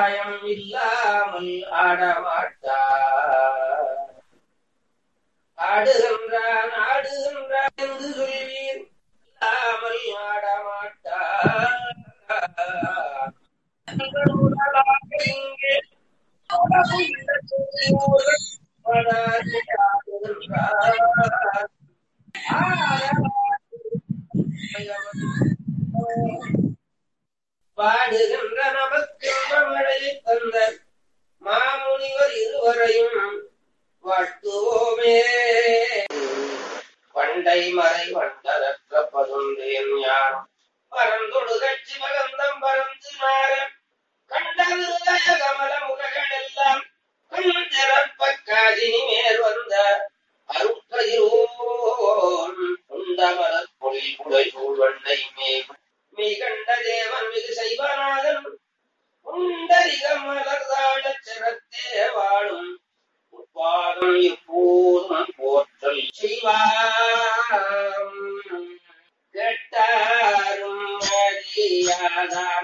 கட்டாயம் இல்லாமல் ஆடமாட்டார் ஆடுகின்றான் ஆடுகின்றான் என்று சொல்வீர் இல்லாமல் ஆடமாட்டார் இங்கே பாடுகின்ற நமக்கு மழையை தந்த மாமுனிவர் இருவரையும் வாழ்த்துவோமே பண்டை மறை வண்டரற்ற பதுந்தேன் யார் பரந்தொடு கட்சி பகந்தம் பரந்து மாற கண்டவிருதய கமல முகங்கள் எல்லாம் கண் திறப்ப காதினி மேல் வந்த அருட்கதிரோன் உண்டமலர் பொழி குடை சூழ்வண்டை மேல் மிகண்ட தேவன் மிகு சைவநாதன் உண்டரிக மலர்தாழச் சிரத்தே வாழும் உட்பாதம் எப்போதும் போற்றல் செய்வாம் கேட்டாரும் அறியாதார்